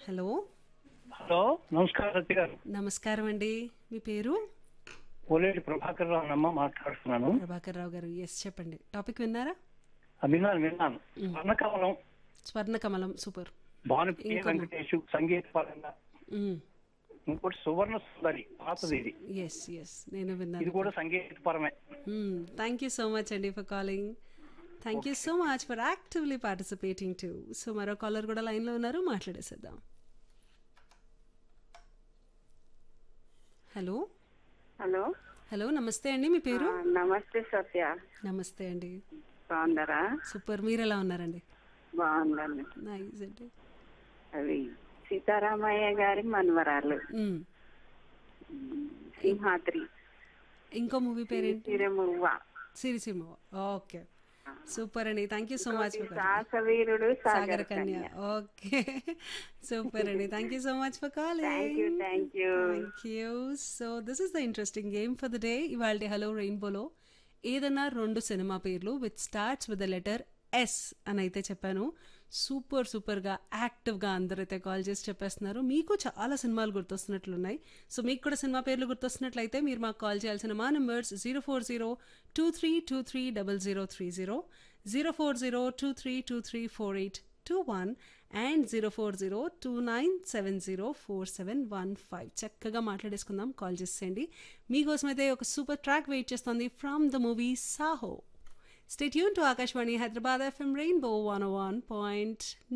Hello hello నమస్కారం సత్య గారు నమస్కారం అండి మీ పేరు కోలేటి ప్రభాకర్ రావు అమ్మ మాట్లాడుతున్నాను ప్రభాకర్ రావు గారు ఎస్ చెప్పండి టాపిక్ విన్నారా ఆ, విన్నాను విన్నాను స్వర్ణకమలం స్వర్ణ కమలం సూపర్ భానుప్రియ ఇంకొక- వెంకటేష్ సంగీత పరంగా ఇంకోటి సువర్ణ సుందరి పాతది ఇది ఎస్ ఎస్ నేను ఇది విన్నాను కూడా సంగీత పరమే థ్యాంక్ యూ సో మచ్ అండి for calling thank you so much for actively participating too so మరో కాలర్ కూడా లైన్లో ఉన్నారు మాట్లాడేసేద్దాం హలో హలో హలో నమస్తే అండి మీ పేరు ఆ, నమస్తే సత్య నమస్తే అండి బాగున్నారా సూపర్ మీరు ఎలా ఉన్నారండి బాగున్నాను నైస్ అండి అవి సీతారామయ్య గారి మనవరాలు మ్మ్. సింహాద్రి ఇంకో మూవీ పేరేంటి తిరుమువ్వ సిరిసిమ్మ ఓకే సూపర్ అండి thank you so much for Sahasaveerudu Sagara Sagara Kanya okay super అండి thank you so much for thank you calling thank you thank you so this is the interesting game for the day ఇవాళ hello రెయిన్బోలో ఏదన్నా రెండు సినిమా పేర్లు with starts with the letter S అని అయితే చెప్పాను సూపర్ సూపర్గా యాక్టివ్గా అందరైతే కాల్ చేసి చెప్పేస్తున్నారు మీకు చాలా సినిమాలు గుర్తొస్తున్నట్లున్నాయి సో మీకు కూడా సినిమా పేర్లు గుర్తొస్తున్నట్లయితే మీరు మాకు కాల్ చేయాల్సిన మా numbers zero four zero two three two three double zero three zero zero four zero two three two three four eight two one and zero four zero two nine seven zero four seven one five చక్కగా మాట్లాడేసుకుందాం call చేసేయండి మీకోసం అయితే ఒక super track wait చేస్తుంది from the movie Saaho stay tune to Akashvani Hyderabad FM rainbow one one point